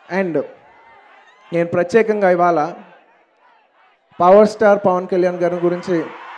and నేను ప్రత్యేకంగా ఇవాళ పవర్ స్టార్ పవన్ కళ్యాణ్ గారి గురించి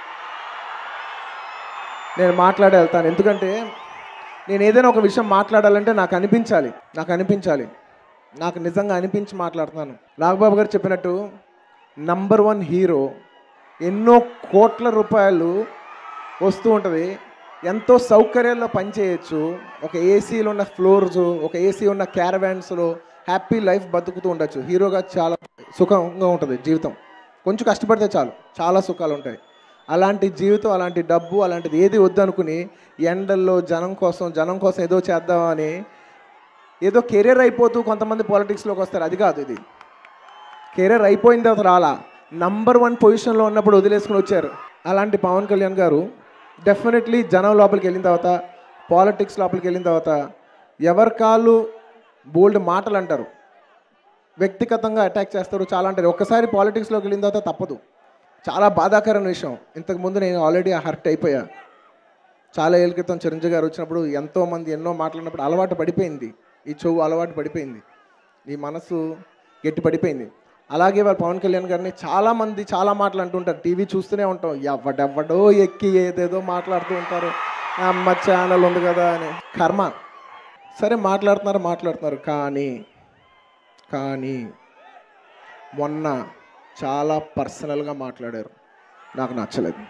నేను మాట్లాడి వెళ్తాను ఎందుకంటే నేను ఏదైనా ఒక విషయం మాట్లాడాలంటే నాకు అనిపించాలి నాకు అనిపించాలి నాకు నిజంగా అనిపించి మాట్లాడుతున్నాను నాగబాబు గారు చెప్పినట్టు నంబర్ వన్ హీరో ఎన్నో కోట్ల రూపాయలు వస్తూ ఉంటుంది ఎంతో సౌకర్యాల్లో పనిచేయచ్చు ఒక ఏసీలో ఉన్న ఫ్లోర్స్ ఒక ఏసీ ఉన్న క్యారవాన్స్లో హ్యాపీ లైఫ్ బతుకుతూ ఉండొచ్చు హీరోగా చాలా సుఖంగా ఉంటుంది జీవితం కొంచెం కష్టపడితే చాలు చాలా సుఖాలు ఉంటాయి అలాంటి జీవితం అలాంటి డబ్బు అలాంటిది ఏది వద్దనుకుని ఎండల్లో జనం కోసం జనం కోసం ఏదో చేద్దామని ఏదో కెరీర్ అయిపోతూ కొంతమంది పాలిటిక్స్లోకి వస్తారు అది కాదు ఇది కెరీర్ అయిపోయిన తర్వాత రాలా నంబర్ వన్ పొజిషన్లో ఉన్నప్పుడు వదిలేసుకుని వచ్చారు అలాంటి పవన్ కళ్యాణ్ గారు డెఫినెట్లీ జనం లోపలికి వెళ్ళిన తర్వాత పాలిటిక్స్ లోపలికి వెళ్ళిన తర్వాత ఎవరి కాళ్ళు బోల్డ్ మాటలు అంటారు వ్యక్తిగతంగా అటాక్ చేస్తారు చాలా అంటారు ఒక్కసారి పాలిటిక్స్లోకి వెళ్ళిన తర్వాత తప్పదు చాలా బాధాకరమైన విషయం ఇంతకుముందు నేను ఆల్రెడీ హర్ట్ అయిపోయా చాలా ఏళ్ళ క్రితం చిరంజీవి గారు వచ్చినప్పుడు ఎంతోమంది ఎన్నో మాట్లాడినప్పుడు అలవాటు పడిపోయింది ఈ చెవు అలవాటు పడిపోయింది ఈ మనసు గట్టి పడిపోయింది అలాగే వారు పవన్ కళ్యాణ్ గారిని చాలామంది చాలా మాటలు అంటుంటారు టీవీ చూస్తూనే ఉంటాం ఎవడెవడో ఎక్కి ఏదేదో మాట్లాడుతూ ఉంటారు అమ్మ ఛానల్ ఉంది కదా అని కర్మ సరే మాట్లాడుతున్నారు మాట్లాడుతున్నారు కానీ కానీ మొన్న చాలా పర్సనల్గా మాట్లాడారు నాకు నచ్చలేదు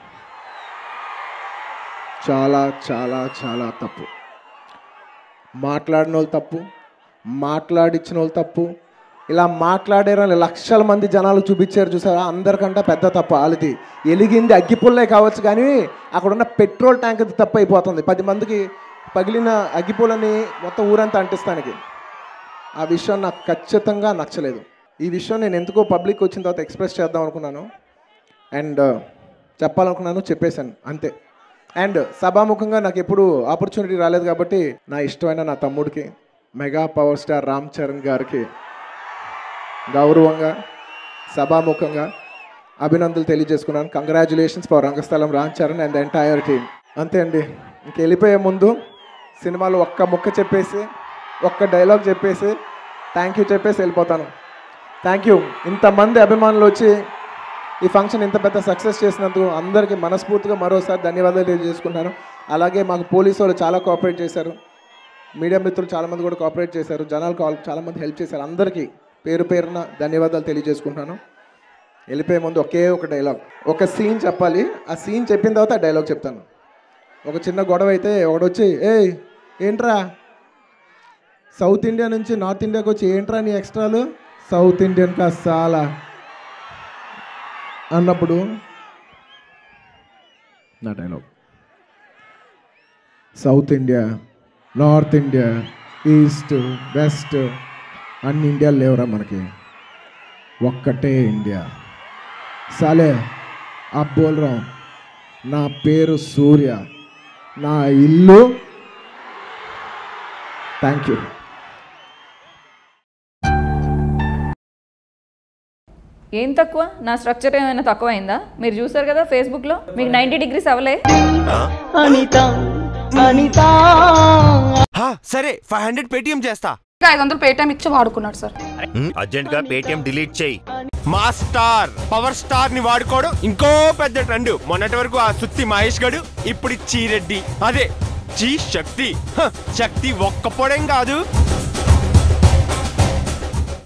చాలా చాలా చాలా తప్పు మాట్లాడిన వాళ్ళు తప్పు మాట్లాడించిన వాళ్ళు తప్పు ఇలా మాట్లాడారని లక్షల మంది జనాలు చూపించారు చూసారా అందరికంటే పెద్ద తప్పు వాళ్ళది ఎలిగింది అగ్గిపుల్లే కావచ్చు కానీ అక్కడ ఉన్న పెట్రోల్ ట్యాంక్ తప్పు అయిపోతుంది పది మందికి పగిలిన అగ్గిపుల్లని మొత్తం ఊరంతా అంటిస్తానికి ఆ విషయం నాకు ఖచ్చితంగా నచ్చలేదు ఈ విషయం నేను ఎందుకో పబ్లిక్ వచ్చిన తర్వాత ఎక్స్ప్రెస్ చేద్దాం అనుకున్నాను అండ్ చెప్పాలనుకున్నాను చెప్పేశాను అంతే అండ్ సభాముఖంగా నాకు ఎప్పుడు ఆపర్చునిటీ రాలేదు కాబట్టి నా ఇష్టమైన నా తమ్ముడికి mega power star Ram Charan గారికి గౌరవంగా సభాముఖంగా అభినందనలు తెలియజేసుకున్నాను congratulations for Rangasthalam Ram Charan and entire team అంతే అండి ఇంక వెళ్ళిపోయే ముందు సినిమాలో ఒక్క ముక్క చెప్పేసి ఒక్క డైలాగ్ చెప్పేసి థ్యాంక్ యూ చెప్పేసి వెళ్ళిపోతాను థ్యాంక్ యూ ఇంతమంది అభిమానులు వచ్చి ఈ ఫంక్షన్ ఇంత పెద్ద సక్సెస్ చేసినందుకు అందరికీ మనస్ఫూర్తిగా మరోసారి ధన్యవాదాలు తెలియజేసుకుంటాను అలాగే మాకు పోలీసు వాళ్ళు చాలా కోఆపరేట్ చేశారు మీడియా మిత్రులు చాలామంది కూడా కోఆపరేట్ చేశారు జనాలు కాల్ చాలామంది హెల్ప్ చేశారు అందరికీ పేరు పేరున ధన్యవాదాలు తెలియజేసుకుంటున్నాను వెళ్ళిపోయే ముందు ఒకే ఒక డైలాగ్ ఒక సీన్ చెప్పాలి ఆ సీన్ చెప్పిన తర్వాత ఆ డైలాగ్ చెప్తాను ఒక చిన్న గొడవ అయితే ఒకడొచ్చి ఏయ్ ఏంట్రా సౌత్ ఇండియా నుంచి నార్త్ ఇండియాకి వచ్చి ఏంట్రా నీ ఎక్స్ట్రాలు సౌత్ ఇండియన్ కా చాలా అన్నప్పుడు నా dialogue south India north India east west అన్ని ఇండియాలు లేవురా మనకి ఒక్కటే ఇండియా సాలే అప్ బోల్రాం నా పేరు సూర్య నా ఇల్లు థ్యాంక్ యూ ఏం తక్కువ నా స్ట్రక్చర్ ఏమైనా తక్కువైందా మీరు చూసారు కదా ఫేస్బుక్లో మీకు నైంటీ డిగ్రీస్ అవ్వలే హా, సరే ఫైవ్ హండ్రెడ్ పేటిఎం చేస్తా ఐదు వందలు పేటీఎం ఇచ్చి వాడుకున్నాడు సార్ అర్జెంట్ గా పేటిఎం డిలీట్ చేయి మా స్టార్ పవర్ స్టార్ ని వాడుకోవడం ఇంకో పెద్ద ట్రెండ్ మొన్నటి వరకు ఆ సుత్తి మహేష్ గడు ఇప్పుడు ఈ చీరెడ్డి అదే జీ శక్తి హ, శక్తి ఒక్క పొడేం కాదు